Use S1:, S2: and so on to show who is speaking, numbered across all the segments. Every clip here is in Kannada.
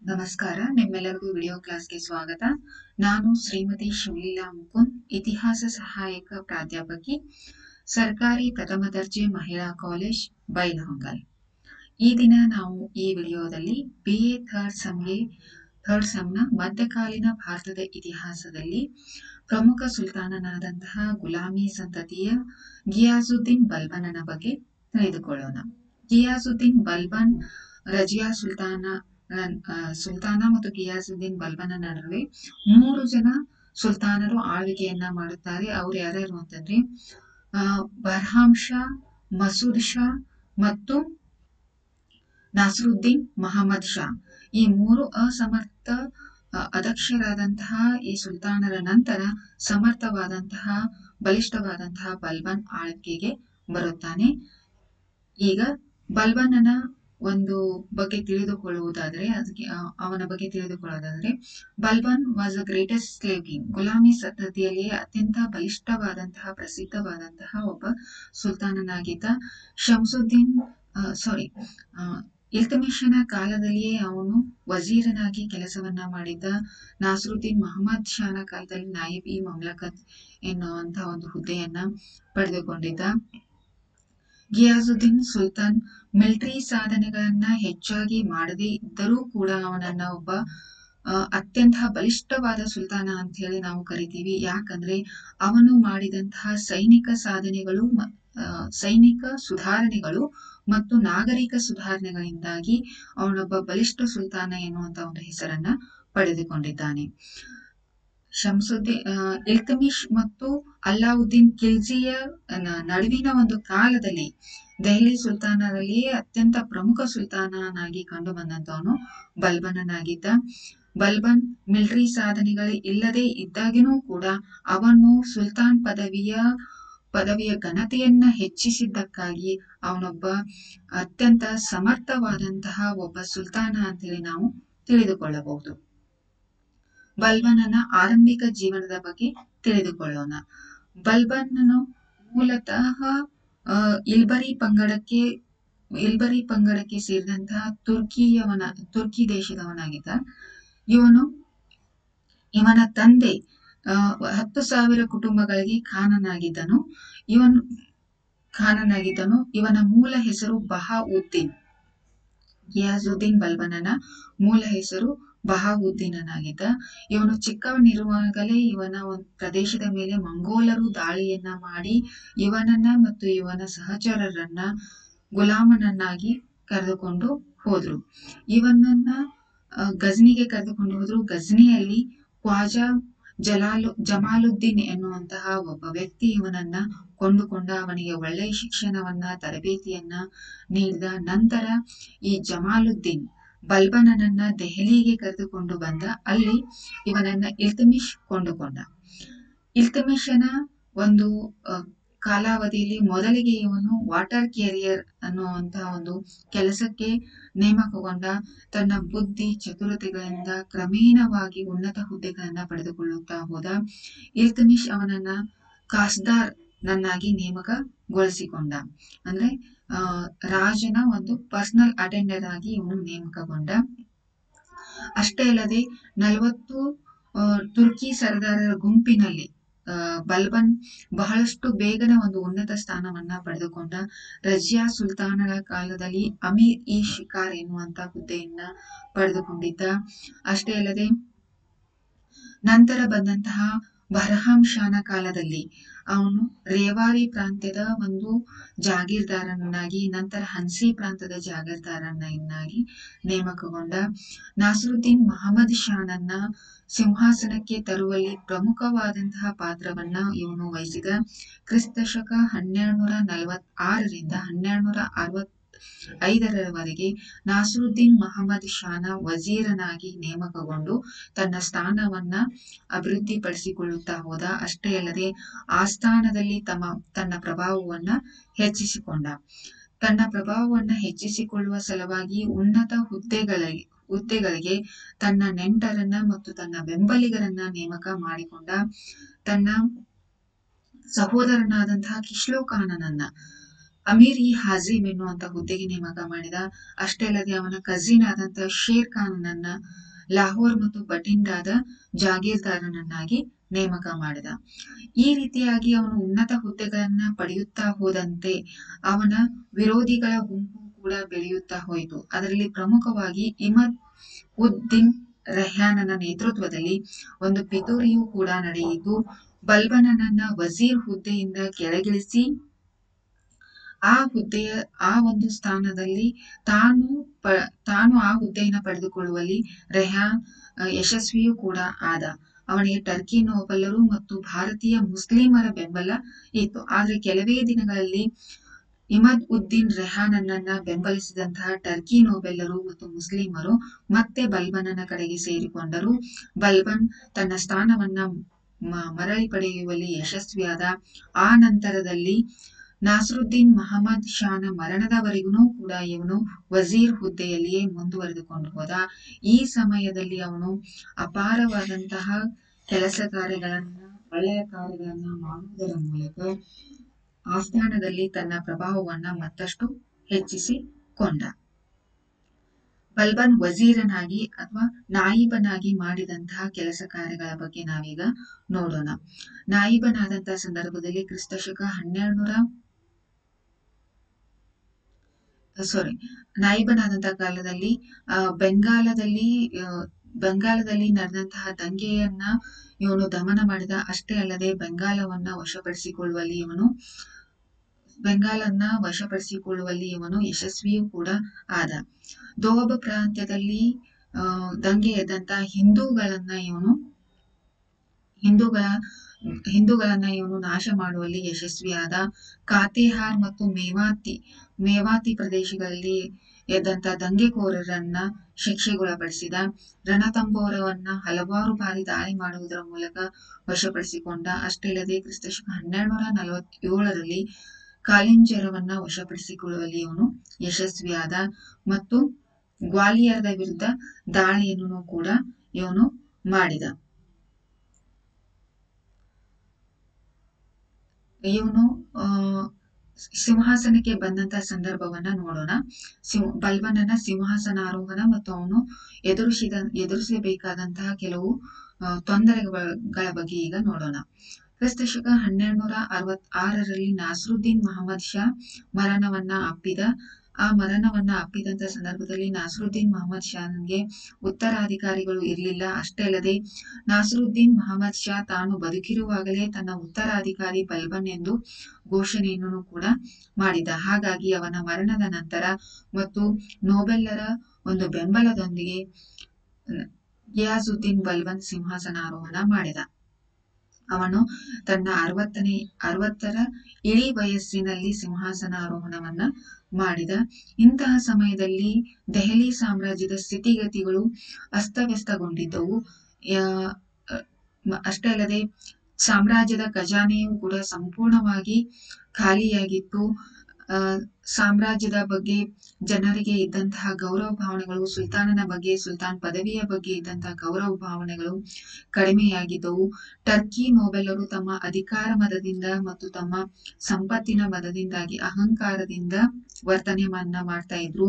S1: ನಮಸ್ಕಾರ ನಿಮ್ಮೆಲ್ಲರಿಗೂ ವಿಡಿಯೋ ಕ್ಲಾಸ್ಗೆ ಸ್ವಾಗತ ನಾನು ಶ್ರೀಮತಿ ಶಿವಲೀಲಾ ಮುಕುಂದ್ ಇತಿಹಾಸ ಸಹಾಯಕ ಪ್ರಾಧ್ಯಾಪಕಿ ಸರ್ಕಾರಿ ಪ್ರಥಮ ದರ್ಜೆ ಮಹಿಳಾ ಕಾಲೇಜ್ ಬೈಲಹೊಂಗಲ್ ಈ ದಿನ ನಾವು ಈ ವಿಡಿಯೋದಲ್ಲಿ ಬಿ ಎ ಥರ್ಡ್ ಸಮ್ಗೆ ಥರ್ಡ್ ಸಮ್ನ ಮಧ್ಯಕಾಲೀನ ಭಾರತದ ಇತಿಹಾಸದಲ್ಲಿ ಪ್ರಮುಖ ಸುಲ್ತಾನನಾದಂತಹ ಗುಲಾಮಿ ಸಂತತಿಯ ಗಿಯಾಸುದ್ದೀನ್ ಬಲ್ಬನನ ಬಗ್ಗೆ ತಿಳಿದುಕೊಳ್ಳೋಣ ಗಿಯಾಸುದ್ದೀನ್ ಬಲ್ಬನ್ ರಜಿಯಾ ಸುಲ್ತಾನ ಆ, ಸುಲ್ತಾನ ಮತ್ತು ಗಿಯಾಸುದ್ದೀನ್ ಬಲ್ಬನ ನಡುವೆ ಮೂರು ಜನ ಸುಲ್ತಾನರು ಆಳ್ವಿಕೆಯನ್ನ ಮಾಡುತ್ತಾರೆ ಅವ್ರು ಯಾರ್ಯಾರು ಅಂತಂದ್ರೆ ಆ, ಬರ್ಹಾಮ್ ಶಾ ಮಸೂದ್ ಶಾ ಮತ್ತು ನಾಸರುದ್ದೀನ್ ಮಹಮ್ಮದ್ ಶಾ ಈ ಮೂರು ಅಸಮರ್ಥ ಆ, ಅದಕ್ಷರಾದಂತಹ ಈ ಸುಲ್ತಾನರ ನಂತರ ಸಮರ್ಥವಾದಂತಹ ಬಲಿಷ್ಠವಾದಂತಹ ಬಲ್ಬನ್ ಆಳ್ವಿಕೆಗೆ ಬರುತ್ತಾನೆ ಈಗ ಬಲ್ಬನನ ಒಂದು ಬಗ್ಗೆ ತಿಳಿದುಕೊಳ್ಳುವುದಾದರೆ ಅದಕ್ಕೆ ಆ, ಅವನ ಬಗ್ಗೆ ತಿಳಿದುಕೊಳ್ಳೋದಾದ್ರೆ Balban was a greatest slave king ಗುಲಾಮಿ ಸಂತತಿಯಲ್ಲಿ ಅತ್ಯಂತ ಬಲಿಷ್ಠವಾದಂತಹ ಪ್ರಸಿದ್ಧವಾದಂತಹ ಒಬ್ಬ ಸುಲ್ತಾನನಾಗಿದ್ದ ಶಂಸುದ್ದೀನ್ ಸಾರಿ ಇಲ್ತಮಿಷನ ಕಾಲದಲ್ಲಿಯೇ ಅವನು ವಜೀರನಾಗಿ ಕೆಲಸವನ್ನ ಮಾಡಿದ್ದ ನಾಸರುದ್ದೀನ್ ಮಹಮ್ಮದ್ ಶಾನ ಕಾಲದಲ್ಲಿ ನಾಯಿಬ್ ಇ ಮಮ್ಲಕತ್ ಎನ್ನುವಂತಹ ಒಂದು ಹುದ್ದೆಯನ್ನ ಪಡೆದುಕೊಂಡಿದ್ದ ಗಿಯಾಸುದ್ದೀನ್ ಸುಲ್ತಾನ್ ಮಿಲಿಟರಿ ಸಾಧನೆಗಳನ್ನ ಹೆಚ್ಚಾಗಿ ಮಾಡದೇ ಇದ್ದರೂ ಕೂಡ ಅವನನ್ನ ಒಬ್ಬ ಆ, ಅತ್ಯಂತ ಬಲಿಷ್ಠವಾದ ಸುಲ್ತಾನ ಅಂತ ಹೇಳಿ ನಾವು ಕರಿತೀವಿ ಯಾಕಂದ್ರೆ ಅವನು ಮಾಡಿದಂತಹ ಸೈನಿಕ ಸಾಧನೆಗಳು ಮ- ಆ, ಸೈನಿಕ ಸುಧಾರಣೆಗಳು ಮತ್ತು ನಾಗರಿಕ ಸುಧಾರಣೆಗಳಿಂದಾಗಿ ಅವನೊಬ್ಬ ಬಲಿಷ್ಠ ಸುಲ್ತಾನ ಎನ್ನುವಂತ ಒಂದು ಹೆಸರನ್ನ ಪಡೆದುಕೊಂಡಿದ್ದಾನೆ ಶಂಸುದ್ದೀನ್ ಆ, ಇಲ್ತಮಿಶ್ ಮತ್ತು ಅಲ್ಲಾವುದ್ದೀನ್ ಖಿಲ್ಜಿಯ ನ- ನಡುವಿನ ಒಂದು ಕಾಲದಲ್ಲಿ ದೆಹಲಿ ಸುಲ್ತಾನರಲ್ಲಿಯೇ ಅತ್ಯಂತ ಪ್ರಮುಖ ಸುಲ್ತಾನನಾಗಿ ಕಂಡು ಬಂದಂತವನು ಬಲ್ಬನನಾಗಿದ್ದ ಬಲ್ಬನ್ ಮಿಲಿಟರಿ ಸಾಧನೆಗಳು ಇಲ್ಲದೆ ಇದ್ದಾಗಿನೂ ಕೂಡ ಅವನು ಸುಲ್ತಾನ್ ಪದವಿಯ ಪದವಿಯ ಘನತೆಯನ್ನ ಹೆಚ್ಚಿಸಿದ್ದಕ್ಕಾಗಿ ಅವನೊಬ್ಬ ಅತ್ಯಂತ ಸಮರ್ಥವಾದಂತಹ ಒಬ್ಬ ಸುಲ್ತಾನ ಅಂತೇಳಿ ನಾವು ತಿಳಿದುಕೊಳ್ಳಬಹುದು ಬಲ್ಬನನ ಆರಂಭಿಕ ಜೀವನದ ಬಗ್ಗೆ ತಿಳಿದುಕೊಳ್ಳೋಣ ಬಲ್ಬನನು ಮೂಲತಃ ಆ, ಇಲ್ಬರಿ ಪಂಗಡಕ್ಕೆ ಇಲ್ಬರಿ ಪಂಗಡಕ್ಕೆ ಸೇರಿದಂತಹ ತುರ್ಕಿಯವನ ತುರ್ಕಿ ದೇಶದವನಾಗಿದ್ದ ಇವನು ಇವನ ತಂದೆ ಆ, ಹತ್ತು ಸಾವಿರ ಕುಟುಂಬಗಳಿಗೆ ಖಾನನಾಗಿದ್ದನು ಇವನು ಖಾನನಾಗಿದ್ದನು ಇವನ ಮೂಲ ಹೆಸರು ಬಹಾವುದ್ದೀನ್ ಗಿಯಾಜುದ್ದೀನ್ ಬಲ್ಬನನ ಮೂಲ ಹೆಸರು ಬಹಾವುದ್ದೀನನಾಗಿದ್ದ ಇವನು ಚಿಕ್ಕವನಿರುವಾಗಲೇ ಇವನ ಒಂದು ಪ್ರದೇಶದ ಮೇಲೆ ಮಂಗೋಲರು ದಾಳಿಯನ್ನ ಮಾಡಿ ಇವನನ್ನ ಮತ್ತು ಇವನ ಸಹಚರರನ್ನ ಗುಲಾಮನನ್ನಾಗಿ ಕರೆದುಕೊಂಡು ಹೋದ್ರು ಇವನನ್ನ ಆ, ಗಜ್ನಿಗೆ ಕರೆದುಕೊಂಡು ಹೋದ್ರು ಗಜ್ನಿಯಲ್ಲಿ ಖ್ವಾಜಾ ಜಲಾಲು ಜಮಾಲುದ್ದೀನ್ ಎನ್ನುವಂತಹ ಒಬ್ಬ ವ್ಯಕ್ತಿ ಇವನನ್ನ ಕೊಂಡುಕೊಂಡ ಅವನಿಗೆ ಒಳ್ಳೆಯ ಶಿಕ್ಷಣವನ್ನ ತರಬೇತಿಯನ್ನ ನೀಡಿದ ನಂತರ ಈ ಜಮಾಲುದ್ದೀನ್ ಬಲ್ಬನನನ್ನ ದೆಹಲಿಗೆ ಕರೆದುಕೊಂಡು ಬಂದ ಅಲ್ಲಿ ಇವನನ್ನ ಇಲ್ತಮಿಶ್ ಕೊಂಡುಕೊಂಡ ಇಲ್ತಮಿಶನ ಒಂದು ಆ, ಕಾಲಾವಧಿಯಲ್ಲಿ ಮೊದಲಿಗೆ ಇವನು ವಾಟರ್ ಕ್ಯಾರಿಯರ್ ಅನ್ನುವಂತಹ ಒಂದು ಕೆಲಸಕ್ಕೆ ನೇಮಕಗೊಂಡ ತನ್ನ ಬುದ್ಧಿ ಚತುರತೆಗಳಿಂದ ಕ್ರಮೇಣವಾಗಿ ಉನ್ನತ ಹುದ್ದೆಗಳನ್ನ ಪಡೆದುಕೊಳ್ಳುತ್ತಾ ಹೋದ ಇಲ್ತಮಿಶ್ ಅವನನ್ನ ಖಾಸ್ದಾರ್ ನನ್ನಾಗಿ ನೇಮಕಗೊಳಿಸಿಕೊಂಡ ಅಂದ್ರೆ ಆ, ರಾಜನ ಒಂದು ಪರ್ಸನಲ್ ಅಟೆಂಡರ್ ಆಗಿ ಇವನು ನೇಮಕಗೊಂಡ ಅಷ್ಟೇ ಅಲ್ಲದೆ ನಲವತ್ತು ಆ, ತುರ್ಕಿ ಸರ್ದಾರರ ಗುಂಪಿನಲ್ಲಿ ಆ, ಬಲ್ಬನ್ ಬಹಳಷ್ಟು ಬೇಗನೆ ಒಂದು ಉನ್ನತ ಸ್ಥಾನವನ್ನ ಪಡೆದುಕೊಂಡ ರಜಿಯಾ ಸುಲ್ತಾನರ ಕಾಲದಲ್ಲಿ ಅಮೀರ್ ಇ ಶಿಕಾರ್ ಎನ್ನುವಂತ ಹುದ್ದೆಯನ್ನ ಪಡೆದುಕೊಂಡಿದ್ದ ಅಷ್ಟೇ ಅಲ್ಲದೆ ನಂತರ ಬಂದಂತಹ ಬರ್ಹಾಮ್ ಶಾನ ಕಾಲದಲ್ಲಿ ಅವನು ರೇವಾರಿ ಪ್ರಾಂತ್ಯದ ಒಂದು ಜಾಗೀರ್ದಾರನಾಗಿ ನಂತರ ಹನ್ಸಿ ಪ್ರಾಂತದ ಜಾಗೀರ್ದಾರನಾಗಿ ನೇಮಕಗೊಂಡ ನಾಸರುದ್ದೀನ್ ಮಹಮ್ಮದ್ ಶಾನನ್ನ ಸಿಂಹಾಸನಕ್ಕೆ ತರುವಲ್ಲಿ ಪ್ರಮುಖವಾದಂತಹ ಪಾತ್ರವನ್ನ ಇವನು ವಹಿಸಿದ ಕ್ರಿಸ್ತ ಶಕ ಹನ್ನೆರಡು ನೂರ ನಲವತ್ ಆರರಿಂದ ಹನ್ನೆರಡು ನೂರ ಅರವತ್ ಐದರವರೆಗೆ ನಾಸರುದ್ದೀನ್ ಮಹಮ್ಮದ್ ಶಾನ ವಜೀರನಾಗಿ ನೇಮಕಗೊಂಡು ತನ್ನ ಸ್ಥಾನವನ್ನ ಅಭಿವೃದ್ಧಿಪಡಿಸಿಕೊಳ್ಳುತ್ತಾ ಹೋದ ಅಷ್ಟೇ ಅಲ್ಲದೆ ಆಸ್ಥಾನದಲ್ಲಿ ತಮ್ಮ ತನ್ನ ಪ್ರಭಾವವನ್ನ ಹೆಚ್ಚಿಸಿಕೊಂಡ ತನ್ನ ಪ್ರಭಾವವನ್ನ ಹೆಚ್ಚಿಸಿಕೊಳ್ಳುವ ಸಲುವಾಗಿ ಉನ್ನತ ಹುದ್ದೆಗಳಿಗೆ ಹುದ್ದೆಗಳಿಗೆ ತನ್ನ ನೆಂಟರನ್ನ ಮತ್ತು ತನ್ನ ಬೆಂಬಲಿಗರನ್ನ ನೇಮಕ ಮಾಡಿಕೊಂಡ ತನ್ನ ಸಹೋದರನಾದಂತಹ ಕಿಶ್ಲೋ ಖಾನನನ್ನ ಅಮೀರ್ ಇ ಹಾಜಿಮ್ ಎನ್ನುವಂತ ಹುದ್ದೆಗೆ ನೇಮಕ ಮಾಡಿದ ಅಷ್ಟೇ ಅಲ್ಲದೆ ಅವನ ಕಜಿನ್ ಆದಂತ ಶೇರ್ ಖಾನ್ನನ್ನ ಲಾಹೋರ್ ಮತ್ತು ಬಟಿಂಡಾದ ಜಾಗೀರ್ದಾರನನ್ನಾಗಿ ನೇಮಕ ಮಾಡಿದ ಈ ರೀತಿಯಾಗಿ ಅವನು ಉನ್ನತ ಹುದ್ದೆಗಳನ್ನ ಪಡೆಯುತ್ತಾ ಹೋದಂತೆ ಅವನ ವಿರೋಧಿಗಳ ಗುಂಪು ಕೂಡ ಬೆಳೆಯುತ್ತಾ ಹೋಯಿತು ಅದರಲ್ಲಿ ಪ್ರಮುಖವಾಗಿ ಇಮದ್ ಉದ್ದೀನ್ ರೆಹ್ಯಾನನ ನೇತೃತ್ವದಲ್ಲಿ ಒಂದು ಪಿತೂರಿಯೂ ಕೂಡ ನಡೆಯಿತು ಬಲ್ಬನನನ್ನ ವಜೀರ್ ಹುದ್ದೆಯಿಂದ ಕೆಳಗಿಳಿಸಿ ಆ ಹುದ್ದೆಯ ಆ ಒಂದು ಸ್ಥಾನದಲ್ಲಿ ತಾನು ಪ ತಾನು ಆ ಹುದ್ದೆಯನ್ನು ಪಡೆದುಕೊಳ್ಳುವಲ್ಲಿ ರೆಹಾನ್ ಅಹ್, ಯಶಸ್ವಿಯೂ ಕೂಡ ಆದ ಅವನಿಗೆ ಟರ್ಕಿ ನೋಬಲರು ಮತ್ತು ಭಾರತೀಯ ಮುಸ್ಲಿಮರ ಬೆಂಬಲ ಇತ್ತು ಆದ್ರೆ ಕೆಲವೇ ದಿನಗಳಲ್ಲಿ ಇಮದ್ ಉದ್ದೀನ್ ರೆಹಾನನ್ನ ಬೆಂಬಲಿಸಿದಂತಹ ಟರ್ಕಿ ನೋಬೆಲ್ಲರು ಮತ್ತು ಮುಸ್ಲಿಮರು ಮತ್ತೆ ಬಲ್ಬನನ ಕಡೆಗೆ ಸೇರಿಕೊಂಡರು ಬಲ್ಬನ್ ತನ್ನ ಸ್ಥಾನವನ್ನ ಮ- ಮರಳಿ ಪಡೆಯುವಲ್ಲಿ ಯಶಸ್ವಿಯಾದ ಆ ನಂತರದಲ್ಲಿ ನಾಸರುದ್ದೀನ್ ಮಹಮ್ಮದ್ ಶಾನ ಮರಣದವರೆಗೂ ಕೂಡ ಇವನು ವಜೀರ್ ಹುದ್ದೆಯಲ್ಲಿಯೇ ಮುಂದುವರೆದುಕೊಂಡು ಹೋದ ಈ ಸಮಯದಲ್ಲಿ ಅವನು ಅಪಾರವಾದಂತಹ ಕೆಲಸ ಕಾರ್ಯಗಳನ್ನ ಒಳ್ಳೆಯ ಕಾರ್ಯಗಳನ್ನ ಮಾಡುವುದರ ಮೂಲಕ ಆಸ್ಥಾನದಲ್ಲಿ ತನ್ನ ಪ್ರಭಾವವನ್ನ ಮತ್ತಷ್ಟು ಹೆಚ್ಚಿಸಿಕೊಂಡ ಬಲ್ಬನ್ ವಜೀರನಾಗಿ ಅಥವಾ ನಾಯಿಬನಾಗಿ ಮಾಡಿದಂತಹ ಕೆಲಸ ಕಾರ್ಯಗಳ ಬಗ್ಗೆ ನಾವೀಗ ನೋಡೋಣ ನಾಯಿಬನಾದಂತಹ ಸಂದರ್ಭದಲ್ಲಿ ಕ್ರಿಸ್ತಶಕ ಹನ್ನೆರಡುನೂರ ಸಾರಿ ನಾಯಿಬನಾದಂತಹ ಕಾಲದಲ್ಲಿ ಆ ಬೆಂಗಾಲದಲ್ಲಿ ಆ, ಬೆಂಗಾಲದಲ್ಲಿ ನಡೆದಂತಹ ದಂಗೆಯನ್ನ ಇವನು ದಮನ ಮಾಡಿದ ಅಷ್ಟೇ ಅಲ್ಲದೆ ಬೆಂಗಾಲವನ್ನ ವಶಪಡಿಸಿಕೊಳ್ಳುವಲ್ಲಿ ಇವನು ಬೆಂಗಾಲನ್ನ ವಶಪಡಿಸಿಕೊಳ್ಳುವಲ್ಲಿ ಇವನು ಯಶಸ್ವಿಯೂ ಕೂಡ ಆದ ದೋಬ ಪ್ರಾಂತ್ಯದಲ್ಲಿ ಆ ದಂಗೆ ಎದ್ದಂತ ಹಿಂದೂಗಳನ್ನ ಇವನು ಹಿಂದೂಗಳ ಹಿಂದೂಗಳನ್ನ ಇವನು ನಾಶ ಮಾಡುವಲ್ಲಿ ಯಶಸ್ವಿಯಾದ ಕಾತೇಹಾರ್ ಮತ್ತು ಮೇವಾತಿ ಮೇವಾತಿ ಪ್ರದೇಶಗಳಲ್ಲಿ ಎದ್ದಂತ ದಂಗೆಕೋರರನ್ನ ಶಿಕ್ಷೆಗೊಳಪಡಿಸಿದ ರಣತಂಬೋರವನ್ನ ಹಲವಾರು ಬಾರಿ ದಾಳಿ ಮಾಡುವುದರ ಮೂಲಕ ವಶಪಡಿಸಿಕೊಂಡ ಅಷ್ಟೇ ಅಲ್ಲದೆ ಕ್ರಿಸ್ತಶಕ ಹನ್ನೆರಡುನೂರ ನಲವತ್ತೇಳರಲ್ಲಿ ಕಾಲಿಂಜರವನ್ನ ವಶಪಡಿಸಿಕೊಳ್ಳುವಲ್ಲಿ ಇವನು ಯಶಸ್ವಿಯಾದ ಮತ್ತು ಗ್ವಾಲಿಯರದ ವಿರುದ್ಧ ದಾಳಿಯನ್ನು ಕೂಡ ಇವನು ಮಾಡಿದ ಇವನು ಆ ಸಿಂಹಾಸನಕ್ಕೆ ಬಂದಂತ ಸಂದರ್ಭವನ್ನ ನೋಡೋಣ ಸಿಂಹ ಬಲ್ಬನನ ಸಿಂಹಾಸನಾರೋಹಣ ಮತ್ತು ಅವನು ಎದುರಿಸಿದ ಎದುರಿಸಬೇಕಾದಂತಹ ಕೆಲವು ಆ, ತೊಂದರೆಗಳ ಬಗ್ಗೆ ಈಗ ನೋಡೋಣ ಕ್ರಿಸ್ತಶಕ ಹನ್ನೆರಡುನೂರ ಅರವತ್ ಆರರಲ್ಲಿ ನಾಸರುದ್ದೀನ್ ಮಹಮ್ಮದ್ ಶಾ ಮರಣವನ್ನ ಅಪ್ಪಿದ ಆ ಮರಣವನ್ನ ಅಪ್ಪಿದಂತ ಸಂದರ್ಭದಲ್ಲಿ ನಾಸರುದ್ದೀನ್ ಮಹಮ್ಮದ್ ಶಾನ್ಗೆ ಉತ್ತರಾಧಿಕಾರಿಗಳು ಇರಲಿಲ್ಲ ಅಷ್ಟೇ ಅಲ್ಲದೆ ನಾಸರುದ್ದೀನ್ ಮಹಮ್ಮದ್ ಶಾ ತಾನು ಬದುಕಿರುವಾಗಲೇ ತನ್ನ ಉತ್ತರಾಧಿಕಾರಿ ಬಲ್ಬನ್ ಎಂದು ಘೋಷಣೆಯನ್ನು ಕೂಡ ಮಾಡಿದ ಹಾಗಾಗಿ ಅವನ ಮರಣದ ನಂತರ ಮತ್ತು ನೋಬೆಲ್ಲರ ಒಂದು ಬೆಂಬಲದೊಂದಿಗೆ ಗಿಯಾಜುದ್ದೀನ್ ಬಲ್ಬನ್ ಸಿಂಹಾಸನಾರೋಹಣ ಮಾಡಿದ ಅವನು ತನ್ನ ಅರವತ್ತನೇ ಅರವತ್ತರ ಇಳಿ ವಯಸ್ಸಿನಲ್ಲಿ ಸಿಂಹಾಸನಾರೋಹಣವನ್ನ ಮಾಡಿದ ಇಂತಹ ಸಮಯದಲ್ಲಿ ದೆಹಲಿ ಸಾಮ್ರಾಜ್ಯದ ಸ್ಥಿತಿಗತಿಗಳು ಅಸ್ತವ್ಯಸ್ತಗೊಂಡಿದ್ದವು ಯಾ- ಮ- ಅಷ್ಟೇ ಅಲ್ಲದೆ ಸಾಮ್ರಾಜ್ಯದ ಖಜಾನೆಯು ಕೂಡ ಸಂಪೂರ್ಣವಾಗಿ ಖಾಲಿಯಾಗಿತ್ತು ಆ ಸಾಮ್ರಾಜ್ಯದ ಬಗ್ಗೆ ಜನರಿಗೆ ಇದ್ದಂತಹ ಗೌರವ ಭಾವನೆಗಳು ಸುಲ್ತಾನನ ಬಗ್ಗೆ ಸುಲ್ತಾನ್ ಪದವಿಯ ಬಗ್ಗೆ ಇದ್ದಂತಹ ಗೌರವ ಭಾವನೆಗಳು ಕಡಿಮೆಯಾಗಿದ್ದವು ಟರ್ಕಿ ನೋಬೆಲರು ತಮ್ಮ ಅಧಿಕಾರ ಮದದಿಂದ ಮತ್ತು ತಮ್ಮ ಸಂಪತ್ತಿನ ಮದದಿಂದಾಗಿ ಅಹಂಕಾರದಿಂದ ವರ್ತನೆಯನ್ನ ಮಾಡ್ತಾ ಇದ್ರು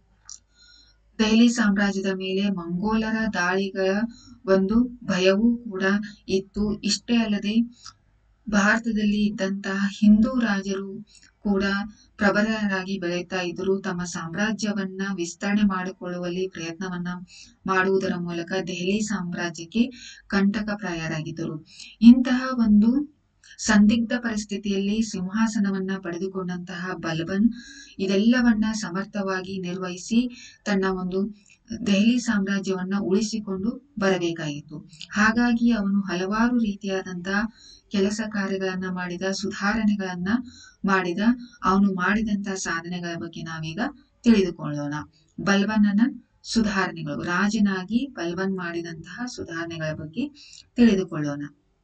S1: ದೆಹಲಿ ಸಾಮ್ರಾಜ್ಯದ ಮೇಲೆ ಮಂಗೋಲರ ದಾಳಿಗಳ ಒಂದು ಭಯವೂ ಕೂಡ ಇತ್ತು ಇಷ್ಟೇ ಅಲ್ಲದೆ ಭಾರತದಲ್ಲಿ ಇದ್ದಂತಹ ಹಿಂದೂ ರಾಜರು ಕೂಡ ಪ್ರಬಲರಾಗಿ ಬೆಳೆಯುತ್ತಾ ಇದ್ರು ತಮ್ಮ ಸಾಮ್ರಾಜ್ಯವನ್ನ ವಿಸ್ತರಣೆ ಮಾಡಿಕೊಳ್ಳುವಲ್ಲಿ ಪ್ರಯತ್ನವನ್ನ ಮಾಡುವುದರ ಮೂಲಕ ದೆಹಲಿ ಸಾಮ್ರಾಜ್ಯಕ್ಕೆ ಕಂಟಕಪ್ರಾಯರಾಗಿದ್ದರು ಇಂತಹ ಒಂದು ಸಂದಿಗ್ಧ ಪರಿಸ್ಥಿತಿಯಲ್ಲಿ ಸಿಂಹಾಸನವನ್ನ ಪಡೆದುಕೊಂಡಂತಹ ಬಲ್ಬನ್ ಇದೆಲ್ಲವನ್ನ ಸಮರ್ಥವಾಗಿ ನಿರ್ವಹಿಸಿ ತನ್ನ ಒಂದು ದೆಹಲಿ ಸಾಮ್ರಾಜ್ಯವನ್ನ ಉಳಿಸಿಕೊಂಡು ಬರಬೇಕಾಗಿತ್ತು ಹಾಗಾಗಿ ಅವನು ಹಲವಾರು ರೀತಿಯಾದಂತಹ ಕೆಲಸ ಕಾರ್ಯಗಳನ್ನ ಮಾಡಿದ ಸುಧಾರಣೆಗಳನ್ನ ಮಾಡಿದ ಅವನು ಮಾಡಿದಂತಹ ಸಾಧನೆಗಳ ಬಗ್ಗೆ ನಾವೀಗ ತಿಳಿದುಕೊಳ್ಳೋಣ ಬಲ್ಬನನ ಸುಧಾರಣೆಗಳು ರಾಜನಾಗಿ ಬಲ್ಬನ್ ಮಾಡಿದಂತಹ ಸುಧಾರಣೆಗಳ ಬಗ್ಗೆ ತಿಳಿದುಕೊಳ್ಳೋಣ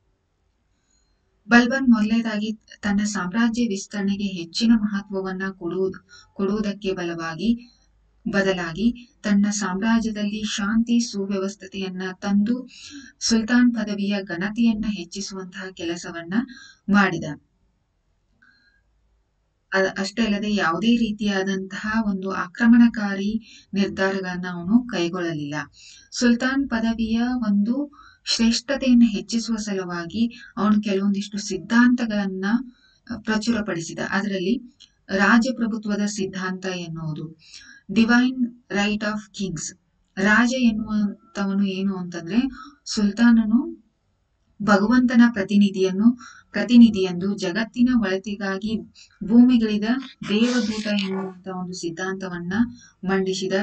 S1: ಬಲ್ಬನ್ ಮೊದಲನೇದಾಗಿ ತನ್ನ ಸಾಮ್ರಾಜ್ಯ ವಿಸ್ತರಣೆಗೆ ಹೆಚ್ಚಿನ ಮಹತ್ವವನ್ನ ಕೊಡುವುದು ಕೊಡುವುದಕ್ಕೆ ಬಲವಾಗಿ ಬದಲಾಗಿ ತನ್ನ ಸಾಮ್ರಾಜ್ಯದಲ್ಲಿ ಶಾಂತಿ ಸುವ್ಯವಸ್ಥತೆಯನ್ನ ತಂದು ಸುಲ್ತಾನ್ ಪದವಿಯ ಘನತೆಯನ್ನ ಹೆಚ್ಚಿಸುವಂತಹ ಕೆಲಸವನ್ನ ಮಾಡಿದ ಅ- ಅಷ್ಟೇ ಅಲ್ಲದೆ ಯಾವುದೇ ರೀತಿಯಾದಂತಹ ಒಂದು ಆಕ್ರಮಣಕಾರಿ ನಿರ್ಧಾರಗಳನ್ನ ಅವನು ಕೈಗೊಳ್ಳಲಿಲ್ಲ ಸುಲ್ತಾನ್ ಪದವಿಯ ಒಂದು ಶ್ರೇಷ್ಠತೆಯನ್ನು ಹೆಚ್ಚಿಸುವ ಸಲುವಾಗಿ ಅವನು ಕೆಲವೊಂದಿಷ್ಟು ಸಿದ್ಧಾಂತಗಳನ್ನ ಅ, ಪ್ರಚುರಪಡಿಸಿದ ಅದರಲ್ಲಿ ರಾಜಪ್ರಭುತ್ವದ ಸಿದ್ಧಾಂತ ಎನ್ನುವುದು ಡಿವೈನ್ ರೈಟ್ ಆಫ್ ಕಿಂಗ್ಸ್ ರಾಜ ಎನ್ನುವಂತವನು ಏನು ಅಂತಂದ್ರೆ ಸುಲ್ತಾನನು ಭಗವಂತನ ಪ್ರತಿನಿಧಿಯನ್ನು ಪ್ರತಿನಿಧಿಯೆಂದು ಜಗತ್ತಿನ ಒಳತಿಗಾಗಿ ಭೂಮಿಗಿಳಿದ ದೇವದೂತ ಎನ್ನುವಂತ ಒಂದು ಸಿದ್ಧಾಂತವನ್ನ ಮಂಡಿಸಿದ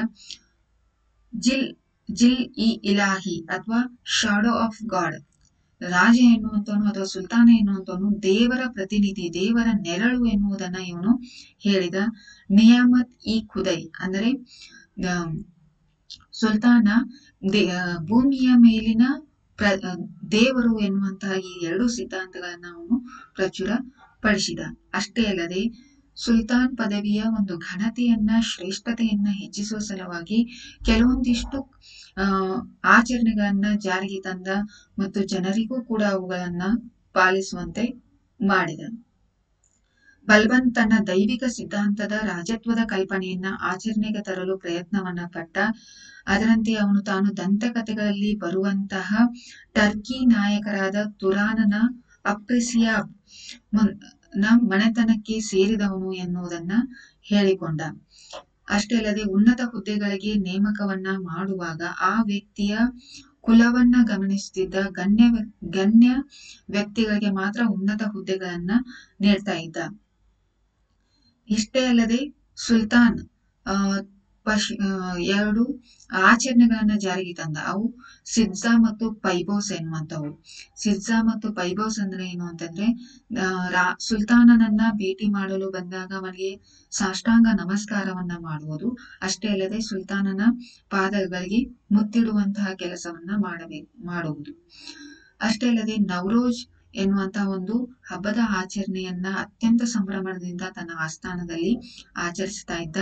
S1: ಜಿಲ್ ಜಿಲ್ ಇ ಇಲಾಹಿ ಅಥವಾ ಶಾಡೋ ಆಫ್ ಗಾಡ್ ರಾಜ ಎನ್ನುವಂತವನು ಅಥವಾ ಸುಲ್ತಾನ ಎನ್ನುವಂತವನು ದೇವರ ಪ್ರತಿನಿಧಿ ದೇವರ ನೆರಳು ಎನ್ನುವುದನ್ನ ಇವನು ಹೇಳಿದ ನಿಯಾಮತ್ ಇ ಖುದೈ ಅಂದರೆ ಆ, ಸುಲ್ತಾನ ದೇ- ಆ, ಭೂಮಿಯ ಮೇಲಿನ ಪ್ರ ಆ, ದೇವರು ಎನ್ನುವಂತಹ ಈ ಎರಡು ಸಿದ್ಧಾಂತಗಳನ್ನ ಅವನು ಪ್ರಚುರ ಪಡಿಸಿದ ಅಷ್ಟೇ ಅಲ್ಲದೆ ಸುಲ್ತಾನ್ ಪದವಿಯ ಒಂದು ಘನತೆಯನ್ನ ಶ್ರೇಷ್ಠತೆಯನ್ನ ಹೆಚ್ಚಿಸುವ ಸಲುವಾಗಿ ಕೆಲವೊಂದಿಷ್ಟು ಆ ಆಚರಣೆಗಳನ್ನ ಜಾರಿಗೆ ತಂದ ಮತ್ತು ಜನರಿಗೂ ಕೂಡ ಅವುಗಳನ್ನ ಪಾಲಿಸುವಂತೆ ಮಾಡಿದ ಬಲ್ಬನ್ ತನ್ನ ದೈವಿಕ ಸಿದ್ಧಾಂತದ ರಾಜತ್ವದ ಕಲ್ಪನೆಯನ್ನ ಆಚರಣೆಗೆ ತರಲು ಪ್ರಯತ್ನವನ್ನ ಪಟ್ಟ ಅದರಂತೆ ಅವನು ತಾನು ದಂತಕಥೆಗಳಲ್ಲಿ ಬರುವಂತಹ ಟರ್ಕಿ ನಾಯಕರಾದ ತುರಾನನ ಅಪ್ರಿಸಿಯಾಬ್ ಮನ್- ನ ಮನೆತನಕ್ಕೆ ಸೇರಿದವನು ಎನ್ನುವುದನ್ನ ಹೇಳಿಕೊಂಡ ಅಷ್ಟೇ ಅಲ್ಲದೆ ಉನ್ನತ ಹುದ್ದೆಗಳಿಗೆ ನೇಮಕವನ್ನ ಮಾಡುವಾಗ ಆ ವ್ಯಕ್ತಿಯ ಕುಲವನ್ನ ಗಮನಿಸುತ್ತಿದ್ದ ಗಣ್ಯ ವ್ಯ- ಗಣ್ಯ ವ್ಯಕ್ತಿಗಳಿಗೆ ಮಾತ್ರ ಉನ್ನತ ಹುದ್ದೆಗಳನ್ನ ನೀಡ್ತಾ ಇದ್ದ ಇಷ್ಟೇ ಅಲ್ಲದೆ ಸುಲ್ತಾನ್ ಆ ಪಶ್ ಆ, ಎರಡು ಆಚರಣೆಗಳನ್ನ ಜಾರಿಗೆ ತಂದ ಅವು ಸಿಡ್ಜಾ ಮತ್ತು ಪೈಬೋಸ್ ಎನ್ನುವಂತವು ಸಿಡ್ಜಾ ಮತ್ತು ಪೈಬೋಸ್ ಅಂದ್ರೆ ಏನು ಅಂತಂದ್ರೆ ಆ, ರಾ ಸುಲ್ತಾನನನ್ನ ಭೇಟಿ ಮಾಡಲು ಬಂದಾಗ ಅವನಿಗೆ ಸಾಷ್ಟಾಂಗ ನಮಸ್ಕಾರವನ್ನ ಮಾಡುವುದು ಅಷ್ಟೇ ಅಲ್ಲದೆ ಸುಲ್ತಾನನ ಪಾದಗಳಿಗೆ ಮುತ್ತಿಡುವಂತಹ ಕೆಲಸವನ್ನ ಮಾಡಬೇಕು ಮಾಡುವುದು ಅಷ್ಟೇ ಅಲ್ಲದೆ ನವರೋಜ್ ಎನ್ನುವಂತಹ ಒಂದು ಹಬ್ಬದ ಆಚರಣೆಯನ್ನ ಅತ್ಯಂತ ಸಂಭ್ರಮದಿಂದ ತನ್ನ ಆಸ್ಥಾನದಲ್ಲಿ ಆಚರಿಸ್ತಾ ಇದ್ದ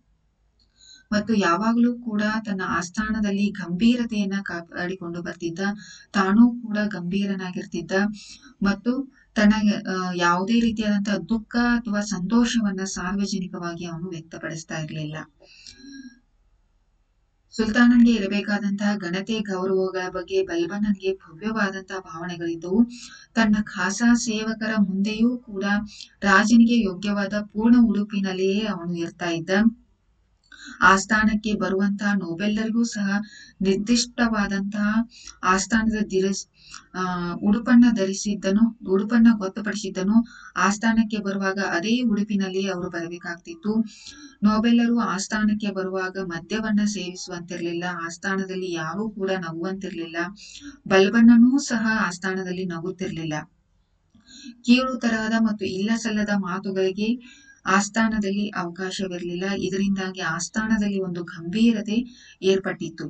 S1: ಮತ್ತು ಯಾವಾಗಲೂ ಕೂಡ ತನ್ನ ಆಸ್ಥಾನದಲ್ಲಿ ಗಂಭೀರತೆಯನ್ನ ಕಾಪಾಡಿಕೊಂಡು ಬರ್ತಿದ್ದ ತಾನೂ ಕೂಡ ಗಂಭೀರನಾಗಿರ್ತಿದ್ದ ಮತ್ತು ತನಗೆ ಆ, ಯಾವುದೇ ರೀತಿಯಾದಂತಹ ದುಃಖ ಅಥವಾ ಸಂತೋಷವನ್ನ ಸಾರ್ವಜನಿಕವಾಗಿ ಅವನು ವ್ಯಕ್ತಪಡಿಸ್ತಾ ಇರಲಿಲ್ಲ ಸುಲ್ತಾನನಿಗೆ ಇರಬೇಕಾದಂತಹ ಘನತೆ ಗೌರವಗಳ ಬಗ್ಗೆ ಬಲ್ಬನನಿಗೆ ಭವ್ಯವಾದಂತಹ ಭಾವನೆಗಳಿದ್ದವು ತನ್ನ ಖಾಸಾ ಸೇವಕರ ಮುಂದೆಯೂ ಕೂಡ ರಾಜನಿಗೆ ಯೋಗ್ಯವಾದ ಪೂರ್ಣ ಉಡುಪಿನಲ್ಲಿಯೇ ಅವನು ಇರ್ತಾ ಇದ್ದ ಆಸ್ಥಾನಕ್ಕೆ ಬರುವಂತಹ ನೋಬೆಲ್ಲರಿಗೂ ಸಹ ನಿರ್ದಿಷ್ಟವಾದಂತಹ ಆಸ್ಥಾನದ ದಿರಸ್ ಆ ಉಡುಪನ್ನ ಧರಿಸಿದ್ದನು ಉಡುಪನ್ನ ಗೊತ್ತುಪಡಿಸಿದ್ದನು ಆಸ್ಥಾನಕ್ಕೆ ಬರುವಾಗ ಅದೇ ಉಡುಪಿನಲ್ಲಿ ಅವರು ಬರಬೇಕಾಗ್ತಿತ್ತು ನೋಬೆಲ್ಲರು ಆಸ್ಥಾನಕ್ಕೆ ಬರುವಾಗ ಮದ್ಯವನ್ನ ಸೇವಿಸುವಂತಿರ್ಲಿಲ್ಲ ಆಸ್ಥಾನದಲ್ಲಿ ಯಾರೂ ಕೂಡ ನಗುವಂತಿರ್ಲಿಲ್ಲ ಬಲ್ಬಣ್ಣನೂ ಸಹ ಆಸ್ಥಾನದಲ್ಲಿ ನಗುತ್ತಿರ್ಲಿಲ್ಲ ಕೀಳು ತರಹದ ಮತ್ತು ಇಲ್ಲ ಸಲ್ಲದ ಮಾತುಗಳಿಗೆ ಆಸ್ಥಾನದಲ್ಲಿ ಅವಕಾಶವಿರಲಿಲ್ಲ ಇದರಿಂದಾಗಿ ಆಸ್ಥಾನದಲ್ಲಿ ಒಂದು ಗಂಭೀರತೆ ಏರ್ಪಟ್ಟಿತ್ತು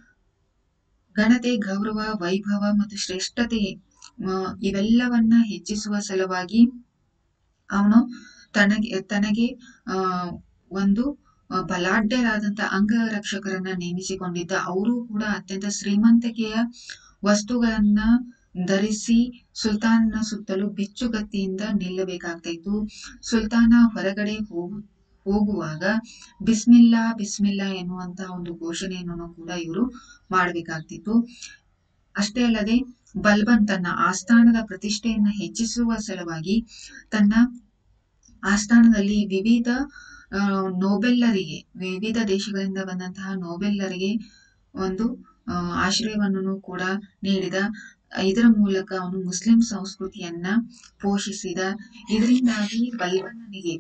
S1: ಘನತೆ ಗೌರವ ವೈಭವ ಮತ್ತು ಶ್ರೇಷ್ಠತೆ ಆ, ಇವೆಲ್ಲವನ್ನ ಹೆಚ್ಚಿಸುವ ಸಲುವಾಗಿ ಅವನು ತನಗೆ ತನಗೆ ಆ ಒಂದು ಆ, ಬಲಾಢ್ಯರಾದಂತ ಅಂಗರಕ್ಷಕರನ್ನ ನೇಮಿಸಿಕೊಂಡಿದ್ದ ಅವರು ಕೂಡ ಅತ್ಯಂತ ಶ್ರೀಮಂತಿಕೆಯ ವಸ್ತುಗಳನ್ನ ಧರಿಸಿ ಸುಲ್ತಾನನ ಸುತ್ತಲೂ ಬಿಚ್ಚುಗತ್ತಿಯಿಂದ ನಿಲ್ಲಬೇಕಾಗ್ತಾ ಇತ್ತು ಸುಲ್ತಾನ ಹೊರಗಡೆ ಹೋಗು ಹೋಗುವಾಗ ಬಿಸ್ಮಿಲ್ಲಾ ಬಿಸ್ಮಿಲ್ಲಾ ಎನ್ನುವಂತಹ ಒಂದು ಘೋಷಣೆಯನ್ನು ಕೂಡ ಇವರು ಮಾಡಬೇಕಾಗ್ತಿತ್ತು ಅಷ್ಟೇ ಅಲ್ಲದೆ ಬಲ್ಬನ್ ತನ್ನ ಆಸ್ಥಾನದ ಪ್ರತಿಷ್ಠೆಯನ್ನ ಹೆಚ್ಚಿಸುವ ಸಲುವಾಗಿ ತನ್ನ ಆಸ್ಥಾನದಲ್ಲಿ ವಿವಿಧ ಆ, ನೋಬೆಲ್ಲರಿಗೆ ವಿವಿಧ ದೇಶಗಳಿಂದ ಬಂದಂತಹ ನೋಬೆಲ್ಲರಿಗೆ ಒಂದು ಆ, ಆಶ್ರಯವನ್ನು ಕೂಡ ನೀಡಿದ ಇದರ ಮೂಲಕ ಅವನು ಮುಸ್ಲಿಂ ಸಂಸ್ಕೃತಿಯನ್ನ ಪೋಷಿಸಿದ ಇದರಿಂದಾಗಿ ಬಲ್ಬನ್ನನಿಗೆ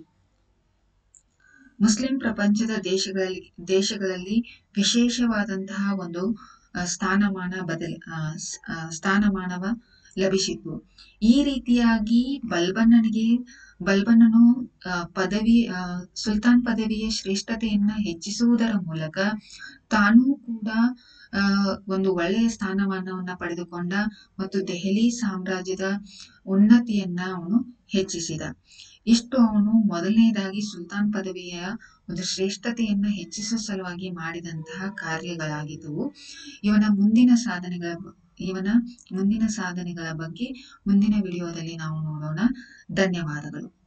S1: ಮುಸ್ಲಿಂ ಪ್ರಪಂಚದ ದೇಶಗಳಲ್ಲಿ ದೇಶಗಳಲ್ಲಿ ವಿಶೇಷವಾದಂತಹ ಒಂದು ಆ, ಸ್ಥಾನಮಾನ ಬದಲ ಆ, ಸ್- ಆ, ಸ್ಥಾನಮಾನವ ಲಭಿಸಿತು ಈ ರೀತಿಯಾಗಿ ಬಲ್ಬನ್ನನಿಗೆ ಬಲ್ಬನ್ನನು ಆ, ಪದವಿ ಆ, ಸುಲ್ತಾನ್ ಪದವಿಯ ಶ್ರೇಷ್ಠತೆಯನ್ನ ಹೆಚ್ಚಿಸುವುದರ ಮೂಲಕ ತಾನೂ ಕೂಡ ಆ, ಒಂದು ಒಳ್ಳೆಯ ಸ್ಥಾನಮಾನವನ್ನ ಪಡೆದುಕೊಂಡ ಮತ್ತು ದೆಹಲಿ ಸಾಮ್ರಾಜ್ಯದ ಉನ್ನತಿಯನ್ನ ಅವನು ಹೆಚ್ಚಿಸಿದ ಇಷ್ಟು ಅವನು ಮೊದಲನೇದಾಗಿ ಸುಲ್ತಾನ್ ಪದವಿಯ ಒಂದು ಶ್ರೇಷ್ಠತೆಯನ್ನ ಹೆಚ್ಚಿಸುವ ಸಲುವಾಗಿ ಮಾಡಿದಂತಹ ಕಾರ್ಯಗಳಾಗಿದ್ದವು ಇವನ ಮುಂದಿನ ಸಾಧನೆಗಳ ಬ- ಇವನ ಮುಂದಿನ ಸಾಧನೆಗಳ ಬಗ್ಗೆ ಮುಂದಿನ ವಿಡಿಯೋದಲ್ಲಿ ನಾವು ನೋಡೋಣ ಧನ್ಯವಾದಗಳು